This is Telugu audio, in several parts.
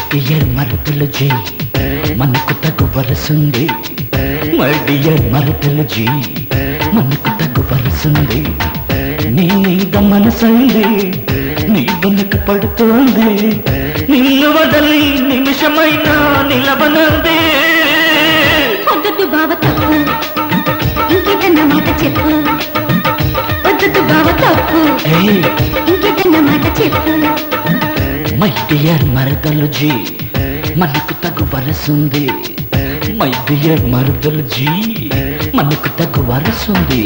డియర్ మరదలు జీ మనకు తగు వరసుంది మై డియర్ మరదలు జీ మనకు తగు వరసుంది నీ మీద మనసైంది నీ వెనుక పడుతోంది నిన్ను వదలి నిమిషమైనా నిలవనంది వద్దొద్దు బావ తప్పు ఇంకేదన్న మాట చెప్పు వద్దొద్దు బావ తప్పు ఏయ్ ఇంకేదన్న మాట చెప్పు మై డియర్ మరదలు జీ మనకు తగు వరసుంది మై డియర్ మరదలు జీ మనకు తగు వరసుంది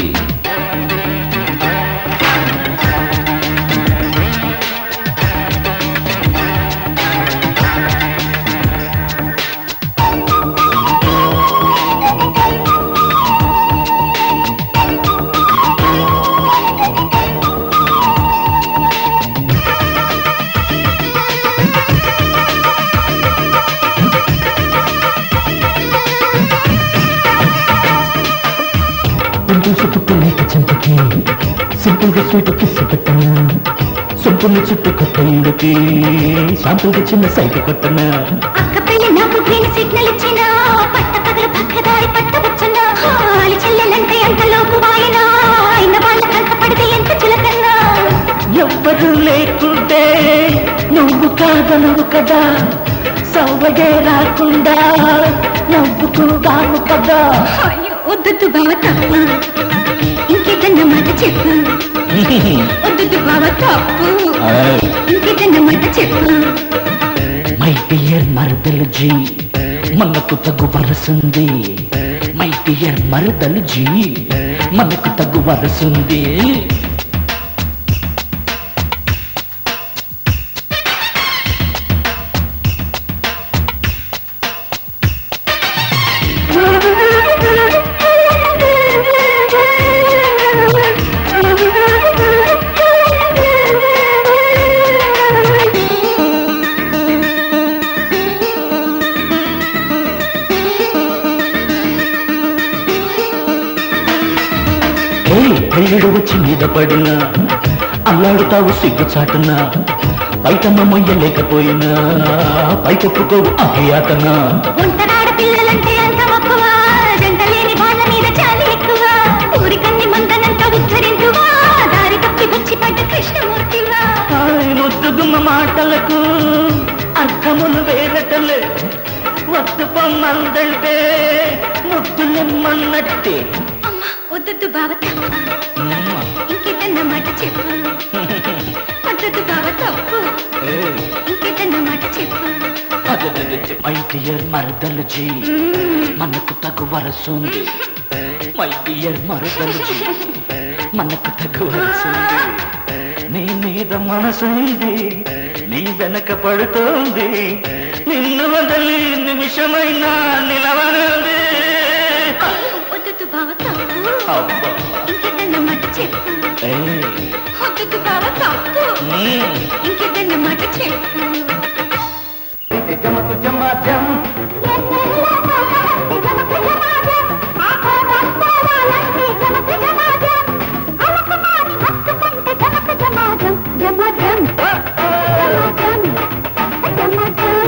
పింపుల్స్ పుట్టు లేక చెంపకి సింపుల్ గా స్వీట్ కిస్ పెట్టనా సొంపుని చుట్టూ కొత్త ఈడుకి శాంపుల్ గా చిన్న సైట్ కొట్టనా అక్క పెళ్లి నాకు గ్రీన్ సిగ్నల్ ఇచ్చిన పట్ట పగలు పక్కదారి పట్టవచ్చున హాలి చెల్లెలంటే ఎంత లోపు వాయిన అయిన వాళ్ళ కంట పడితే ఎంత చులకన్నా ఎవ్వరు లేకుంటే నువ్వు కాదనవు కదా సవ్వగే రాకుండా నవ్వుకుగాను కదా అయ్యో వద్దొద్దు బావ తప్పు ఇంకేదన్న మాట చెప్పు వద్దొద్దు బావ తప్పు ఇంకేదన్న మాట చెప్పు మై డియర్ మరదలు జీ మనకు తగు వరసుంది మై డియర్ మరదలు జీ మనకు తగు వరసుంది హే పెళ్ళిడు వచ్చి మీద పడినా అల్లాడుతావు సిగ్గు చాటునా బయట మొయ్యలేకపోయినా పైకెప్పుకోవు అభియాతనా ఒంటరాడ పిల్లలంటే అంత మక్కువ జంట లేని వాళ్ళ మీద చాలి ఎక్కువ ఊరికన్ని మందనంత ఉద్ధరించువా దారి తప్పి వచ్చి పడ్డ కృష్ణమూర్తివా ముద్దుగుమ్మ మాటలకు అర్థములు వేరటలే వద్దు పొమ్మందంటే ముద్దులెమ్మన్నట్టే అమ్మ వద్దొద్దు బావ తప్పు ఇంకేదన్న మాట చెప్పు వద్దొద్దు బావ తప్పు ఇంకేదన్న మాట చెప్పు మై డియర్ మరదలు జీ మనకు తగు వరసుంది మై డియర్ మరదలు జీ మనకు తగు వరసుంది నీ మీద మనసైంది నీ వెనక పడుతోంది నిన్ను వదలి నిమిషమైనా నిలవనంది వద్దొద్దు బావ తప్పు అబ్బా ఇంకేదన్న మాట చెప్పు ఏయ్, వద్దొద్దు బావ తప్పు మ్మ్. ఇంకేదన్న